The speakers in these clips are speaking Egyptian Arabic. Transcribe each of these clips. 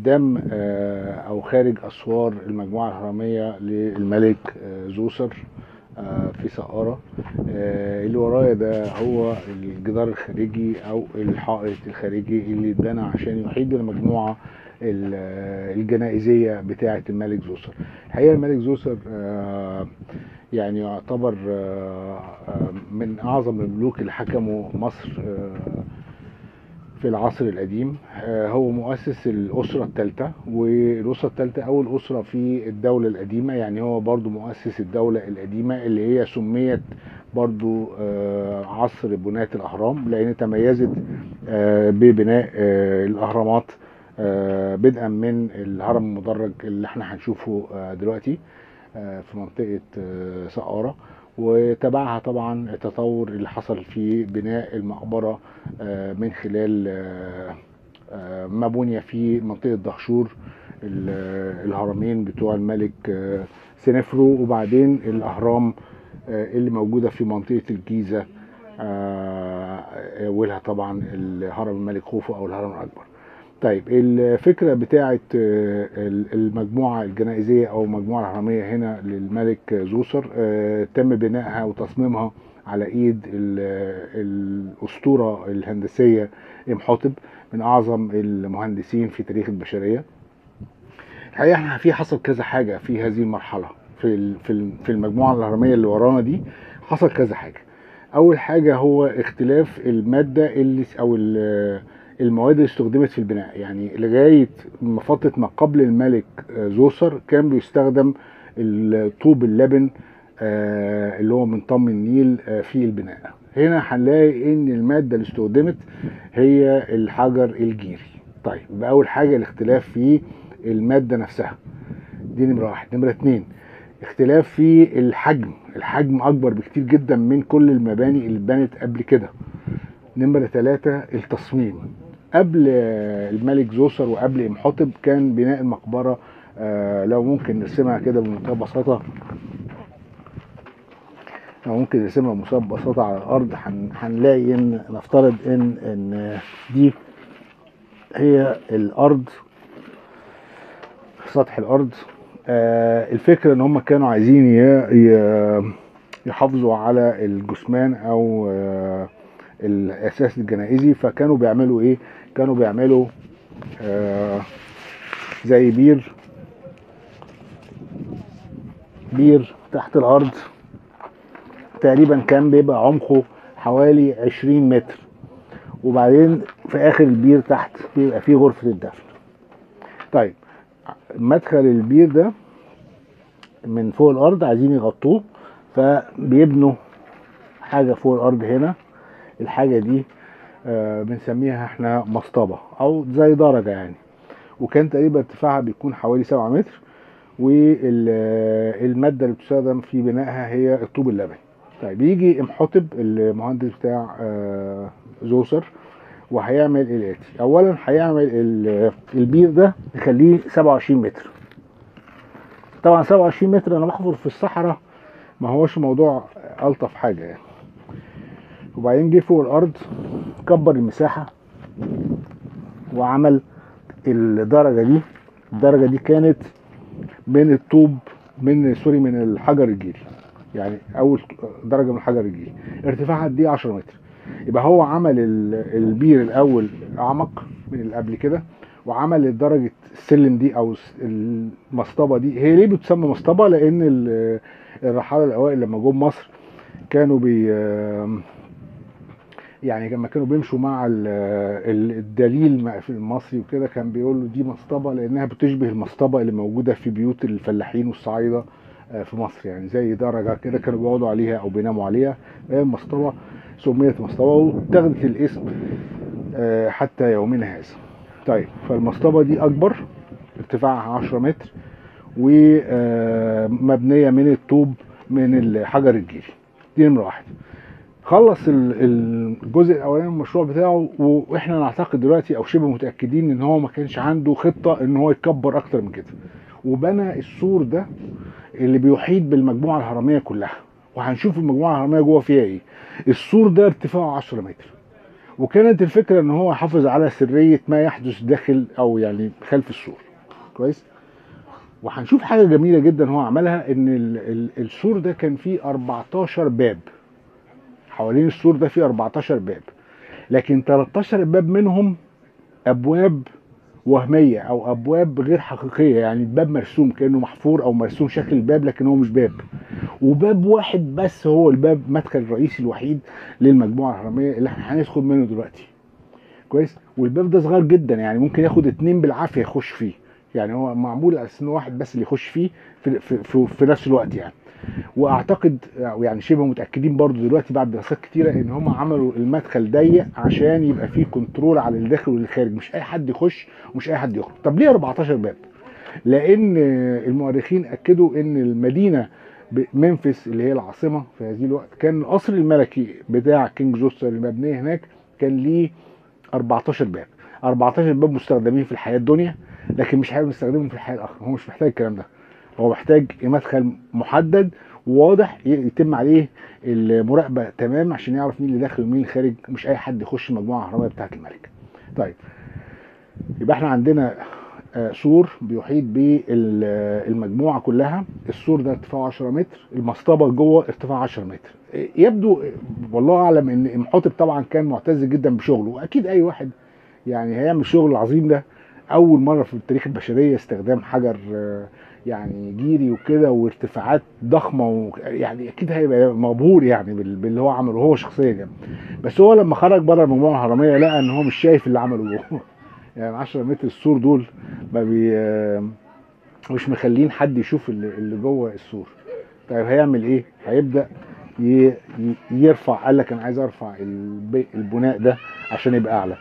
قدام آه، او خارج اسوار المجموعه الهرميه للملك آه، زوسر آه، في سقاره آه، اللي ورايا ده هو الجدار الخارجي او الحائط الخارجي اللي اتبنى عشان يحيط بالمجموعه ال- آه، الجنائزيه بتاعه الملك زوسر الحقيقه الملك زوسر آه، يعني يعتبر آه، آه، من اعظم الملوك اللي حكموا مصر آه، في العصر القديم آه، هو مؤسس الأسرة الثالثة والأسرة الثالثة أول أسرة في الدولة القديمة يعني هو برضو مؤسس الدولة القديمة اللي هي سميت برضو آه، عصر بناة الأهرام لأن تميزت آه، ببناء آه، الأهرامات آه، بدءا من الهرم المدرج اللي احنا هنشوفه آه، دلوقتي آه، في منطقة آه، سقارة وتبعها طبعا التطور اللي حصل في بناء المقبرة آه، من خلال آه، آه، ما بني في منطقة دهشور ال- آه، الهرمين بتوع الملك آه، سنفرو وبعدين الأهرام آه، اللي موجودة في منطقة الجيزة آه، أولها طبعا الهرم الملك خوفو أو الهرم الأكبر طيب الفكرة بتاعة آه، المجموعة الجنائزية أو المجموعة الهرمية هنا للملك زوسر آه، تم بنائها وتصميمها على ايد ال- الاسطوره الهندسيه امحوتب من اعظم المهندسين في تاريخ البشريه الحقيقه احنا في حصل كذا حاجه في هذه المرحله في ال- في ال- في المجموعه الهرميه اللي ورانا دي حصل كذا حاجه اول حاجه هو اختلاف الماده اللي او ال- المواد اللي استخدمت في البناء يعني لغايه ما فتره ما قبل الملك آه، زوسر كان بيستخدم الطوب اللبن آه، اللي هو من طم النيل آه، في البناء هنا هنلاقي ان الماده اللي استخدمت هي الحجر الجيري طيب يبقى اول حاجه الاختلاف في الماده نفسها دي نمره واحد نمره اتنين اختلاف في الحجم الحجم اكبر بكتير جدا من كل المباني اللي اتبنت قبل كده نمرة ثلاثة التصميم قبل آه، الملك زوسر وقبل امحوتب كان بناء المقبرة آه، لو ممكن نرسمها كده بمنتهى البساطة لو ممكن نرسمها بمنتهى البساطة على الأرض هن- هنلاقي إن نفترض إن إن دي هي الأرض سطح الأرض آه، الفكرة إن هم كانوا عايزين ي- ي- يحافظوا على الجثمان أو آه، الاساس الجنائزي فكانوا بيعملوا ايه كانوا بيعملوا آه زي بير بير تحت الارض تقريبا كان بيبقى عمقه حوالي 20 متر وبعدين في اخر البير تحت بيبقى فيه غرفة الدفن طيب مدخل البير ده من فوق الارض عايزين يغطوه فبيبنوا حاجة فوق الارض هنا الحاجه دي آه، بنسميها احنا مصطبه او زي درجه يعني وكان تقريبا ارتفاعها بيكون حوالي 7 متر والماده اللي بتستخدم في بنائها هي الطوب اللبني طيب يجي امحوتب المهندس بتاع آه، زوسر وهيعمل الاتي اولا هيعمل ال- البير ده يخليه 27 متر طبعا 27 متر انا بحفر في الصحراء ما هوش موضوع الطف حاجه يعني وبعدين جه فوق الارض كبر المساحه وعمل الدرجه دي الدرجه دي كانت من الطوب من سوري من الحجر الجيري يعني اول درجه من الحجر الجيري ارتفاعها دي 10 متر يبقى هو عمل ال- البير الاول اعمق من اللي قبل كده وعمل درجه السلم دي او الس- المصطبه دي هي ليه بتسمى مصطبه لان ال- الرحاله الاوائل لما جم مصر كانوا بي يعني لما كانوا بيمشوا مع ال- ال- الدليل مع- في المصري وكده كان بيقول له دي مصطبه لانها بتشبه المصطبه اللي موجوده في بيوت الفلاحين والصعايده آه، في مصر يعني زي درجه كده كانوا بيقعدوا عليها او بيناموا عليها هي مصطبه سميت مصطبه واتخذت الاسم آه، حتى يومنا هذا. طيب فالمصطبه دي اكبر ارتفاعها 10 متر ومبنيه من الطوب من الحجر الجيري دي نمره واحد خلص ال- الجزء الاولاني من المشروع بتاعه واحنا نعتقد دلوقتي او شبه متاكدين ان هو ما كانش عنده خطه ان هو يكبر اكتر من كده وبنى السور ده اللي بيحيط بالمجموعه الهرميه كلها وهنشوف المجموعه الهرميه جوه فيها ايه السور ده ارتفاعه 10 متر وكانت الفكره ان هو يحافظ على سريه ما يحدث داخل او يعني خلف السور كويس وهنشوف حاجه جميله جدا هو عملها ان ال- ال- السور ده كان فيه 14 باب حوالين السور ده فيه 14 باب لكن 13 باب منهم ابواب وهميه او ابواب غير حقيقيه يعني الباب مرسوم كانه محفور او مرسوم شكل الباب لكن هو مش باب وباب واحد بس هو الباب مدخل الرئيسي الوحيد للمجموعه الهرميه اللي احنا هندخل منه دلوقتي كويس والباب ده صغير جدا يعني ممكن ياخد اتنين بالعافيه يخش فيه يعني هو معمول على اساس ان واحد بس اللي يخش فيه في, في, في, في نفس الوقت يعني واعتقد أو يعني شبه متاكدين برضو دلوقتي بعد دراسات كتيره ان هم عملوا المدخل ضيق عشان يبقى فيه كنترول على الداخل والخارج مش اي حد يخش ومش اي حد يخرج طب ليه 14 باب لان المؤرخين اكدوا ان المدينه ب- منفس اللي هي العاصمه في هذه الوقت كان القصر الملكي بتاع كينج جوستر المبني هناك كان ليه 14 باب 14 باب مستخدمين في الحياه الدنيا لكن مش حابب يستخدمهم في الحياه الاخره هو مش محتاج الكلام ده هو محتاج مدخل محدد وواضح ي- يتم عليه المراقبه تمام عشان يعرف مين اللي داخل ومين اللي خارج مش اي حد يخش المجموعه الهرميه بتاعه الملك طيب يبقى احنا عندنا آه، سور بيحيط بالمجموعه كلها السور ده ارتفاعه 10 متر المصطبه جوه ارتفاع 10 متر آه، يبدو آه، والله اعلم ان امحوتب طبعا كان معتز جدا بشغله واكيد اي واحد يعني هيعمل الشغل العظيم ده اول مره في تاريخ البشريه استخدام حجر آه، يعني جيري وكده وارتفاعات ضخمه و... يعني اكيد هيبقى مبهور يعني بال- باللي هو عمله هو شخصيا يعني بس هو لما خرج بره المجموعه الهرميه لقى ان هو مش شايف اللي عمله جوه يعني 10 متر السور دول ما بي آه، مش مخلين حد يشوف اللي, اللي جوه السور طيب هيعمل ايه هيبدا ي... ي- يرفع قال لك انا عايز ارفع الب... البناء ده عشان يبقى اعلى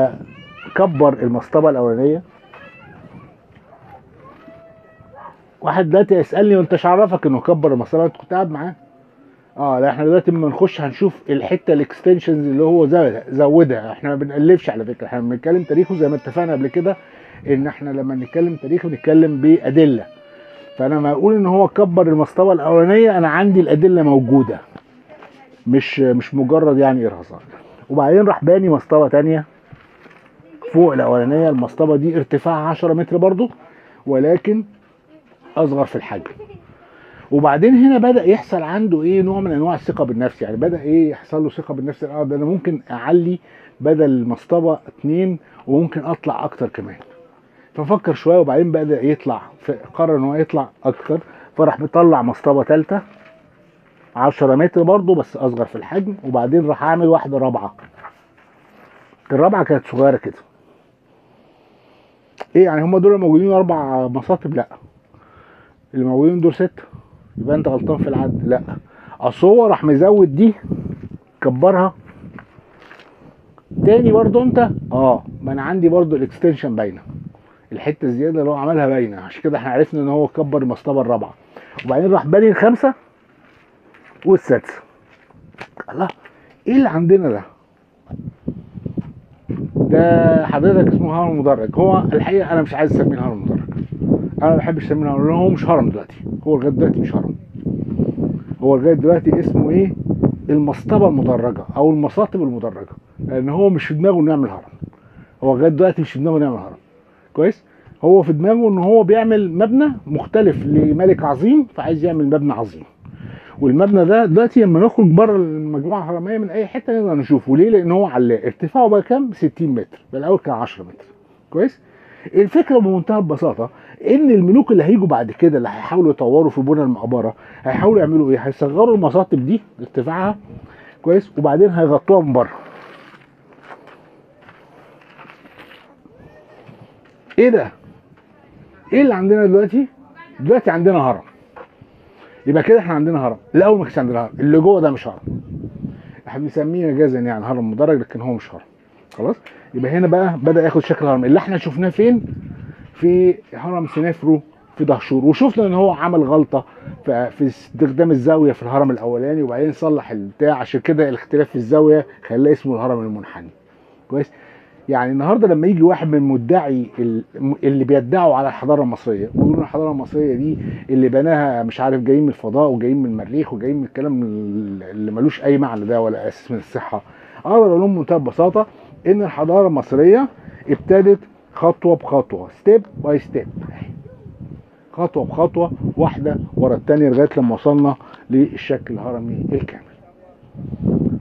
فكبر المصطبه الاولانيه واحد دلوقتي يسالني وانت مش عرفك انه كبر المصطبه انت كنت قاعد معاه اه لا احنا دلوقتي لما نخش هنشوف الحته الاكستنشنز اللي هو زودها زودها احنا ما بنالفش على فكره احنا بنتكلم تاريخه زي ما اتفقنا قبل كده ان احنا لما نتكلم تاريخ بنتكلم بادله فانا ما اقول ان هو كبر المصطبه الاولانيه انا عندي الادله موجوده مش مش مجرد يعني ارهاصات وبعدين راح باني مصطبه تانية فوق الاولانيه المصطبه دي ارتفاعها 10 متر برضو ولكن اصغر في الحجم وبعدين هنا بدا يحصل عنده ايه نوع من انواع الثقه بالنفس يعني بدا ايه يحصل له ثقه بالنفس اه ده انا ممكن اعلي بدل المصطبه اتنين وممكن اطلع اكتر كمان ففكر شويه وبعدين بدا يطلع ف- قرر ان هو يطلع اكتر فراح مطلع مصطبه ثالثه 10 متر برضه بس اصغر في الحجم وبعدين راح عامل واحده رابعه الرابعه كانت صغيره كده ايه يعني هم دول موجودين اربع مصاطب لا اللي موجودين دول ستة يبقى انت غلطان في العد لا اصل هو راح مزود دي كبرها تاني برضو انت اه ما انا عندي برضو الاكستنشن باينه الحته الزياده اللي هو عملها باينه عشان كده احنا عرفنا ان هو كبر المصطبه الرابعه وبعدين راح باني الخامسه والسادسه الله ايه اللي عندنا ده ده حضرتك اسمه هرم مدرج هو الحقيقه انا مش عايز اسميه هرم مدرج انا ما بحبش اسميه هرم لان هو مش هرم دلوقتي هو لغايه دلوقتي مش هرم هو لغايه دلوقتي اسمه ايه المصطبه المدرجه او المصاطب المدرجه لان هو مش في دماغه انه يعمل هرم هو لغايه دلوقتي مش في دماغه انه يعمل هرم كويس هو في دماغه ان هو بيعمل مبنى مختلف لملك عظيم فعايز يعمل مبنى عظيم والمبنى ده دلوقتي لما نخرج بره المجموعه الهرميه من اي حته نقدر نشوفه ليه لان هو علاق ارتفاعه بقى كام 60 متر ده الاول كان 10 متر كويس الفكره بمنتهى البساطه ان الملوك اللي هيجوا بعد كده اللي هيحاولوا يطوروا في بنى المقبره هيحاولوا يعملوا ايه هيصغروا المصاطب دي ارتفاعها كويس وبعدين هيغطوها من بره ايه ده ايه اللي عندنا دلوقتي دلوقتي عندنا هرم يبقى كده احنا عندنا هرم الاول ما كانش عندنا هرم اللي جوه ده مش هرم احنا بنسميه مجازا يعني هرم مدرج لكن هو مش هرم خلاص يبقى هنا بقى بدا ياخد شكل هرم اللي احنا شفناه فين في هرم سنافرو في دهشور وشفنا ان هو عمل غلطه ف- في استخدام الزاويه في الهرم الاولاني وبعدين صلح البتاع عشان كده الاختلاف في الزاويه خلاه اسمه الهرم المنحني كويس يعني النهارده لما يجي واحد من مدعي ال- اللي بيدعوا على الحضاره المصريه ويقولوا الحضاره المصريه دي اللي بناها مش عارف جايين من الفضاء وجايين من المريخ وجايين من الكلام اللي ملوش اي معنى ده ولا اساس من الصحه اقدر اقول لهم بمنتهى البساطه ان الحضاره المصريه ابتدت خطوه بخطوه ستيب باي ستيب خطوه بخطوه واحده ورا الثانيه لغايه لما وصلنا للشكل الهرمي الكامل